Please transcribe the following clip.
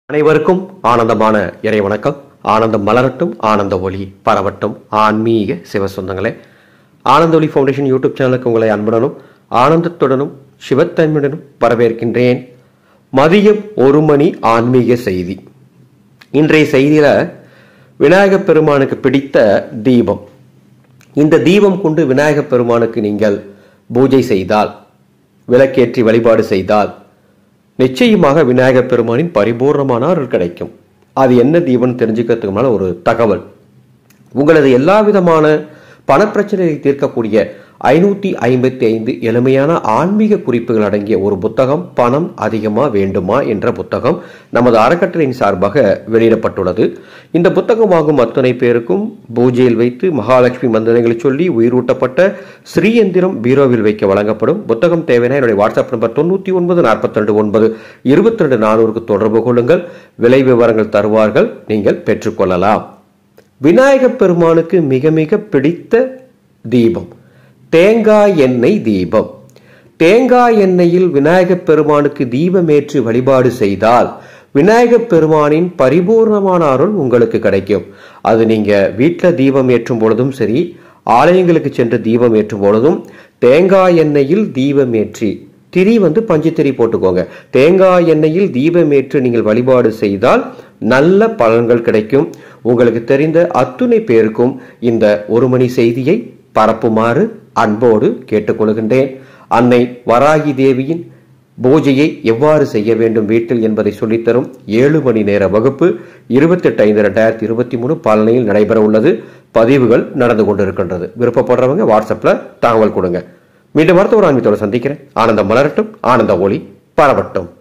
அனைவருக்கும் ஆனந்தமான இறை வணக்கம் ஆனந்தம் மலரட்டும் ஆனந்த ஒளி பரவட்டும் ஆன்மீக சிவ சொந்தங்களே ஆனந்த ஒளி ஃபவுண்டேஷன் யூடியூப் சேனலுக்கு உங்களை அன்புடனும் ஆனந்தத்துடனும் சிவத்தன்மையுடனும் வரவேற்கின்றேன் மதியம் ஒரு மணி ஆன்மீக செய்தி இன்றைய செய்தியில விநாயகப் பெருமானுக்கு பிடித்த தீபம் இந்த தீபம் கொண்டு விநாயகப் பெருமானுக்கு நீங்கள் பூஜை செய்தால் விளக்கேற்றி வழிபாடு செய்தால் நிச்சயமாக விநாயகப் பெருமானின் பரிபூர்ணமான அருள் கிடைக்கும் அது என்ன தீபம் தெரிஞ்சுக்கிறதுக்கு முன்னால ஒரு தகவல் உங்களது எல்லா விதமான பணப்பிரச்சனையை தீர்க்கக்கூடிய ஐநூத்தி ஐம்பத்தி ஐந்து எளிமையான ஆன்மீக குறிப்புகள் அடங்கிய ஒரு புத்தகம் பணம் அதிகமா வேண்டுமா என்ற புத்தகம் நமது அறக்கட்டளையின் சார்பாக வெளியிடப்பட்டுள்ளது இந்த புத்தகம் வாங்கும் அத்தனை பேருக்கும் பூஜையில் வைத்து மகாலட்சுமி மந்திரங்களை சொல்லி உயிரூட்டப்பட்ட ஸ்ரீயந்திரம் பீரோவில் வைக்க வழங்கப்படும் புத்தகம் தேவையான என்னுடைய வாட்ஸ்அப் நம்பர் தொண்ணூத்தி ஒன்பது நாற்பத்தி ரெண்டு ஒன்பது இருபத்தி ரெண்டு நானூறுக்கு தொடர்பு கொள்ளுங்கள் விலை விவரங்கள் தருவார்கள் நீங்கள் பெற்றுக்கொள்ளலாம் விநாயகப் பெருமானுக்கு மிக மிக பிடித்த தீபம் தேங்காய் எண்ணெய் தீபம் தேங்காய் எண்ணெயில் விநாயகப் பெருமானுக்கு தீபமேற்றி வழிபாடு செய்தால் விநாயகப் பெருமானின் பரிபூர்ணமான அருள் உங்களுக்கு கிடைக்கும் அது நீங்க வீட்டில் தீபம் ஏற்றும் பொழுதும் சரி ஆலயங்களுக்கு சென்று தீபம் ஏற்றும் பொழுதும் தேங்காய் எண்ணெயில் தீபம் ஏற்றி திரி வந்து பஞ்சு திரி போட்டுக்கோங்க தேங்காய் எண்ணெயில் தீபம் ஏற்று நீங்கள் வழிபாடு செய்தால் நல்ல பலன்கள் கிடைக்கும் உங்களுக்கு தெரிந்த அத்துணை பேருக்கும் இந்த ஒரு மணி செய்தியை பரப்புமாறு அன்போடு கேட்டுக்கொள்கின்றேன் அன்னை வராகி தேவியின் பூஜையை எவ்வாறு செய்ய வேண்டும் வீட்டில் என்பதை சொல்லித்தரும் ஏழு மணி நேர வகுப்பு இருபத்தெட்டு ஐந்து ரெண்டாயிரத்தி இருபத்தி மூணு பழனியில் நடைபெற உள்ளது பதிவுகள் நடந்து கொண்டிருக்கின்றது விருப்பப்படுறவங்க வாட்ஸ்அப்ல தகவல் கொடுங்க மீண்டும் அடுத்த ஒரு ஆன்மீகத்தோட சந்திக்கிறேன் ஆனந்தம் மலரட்டும் ஆனந்த ஒளி பரவட்டும்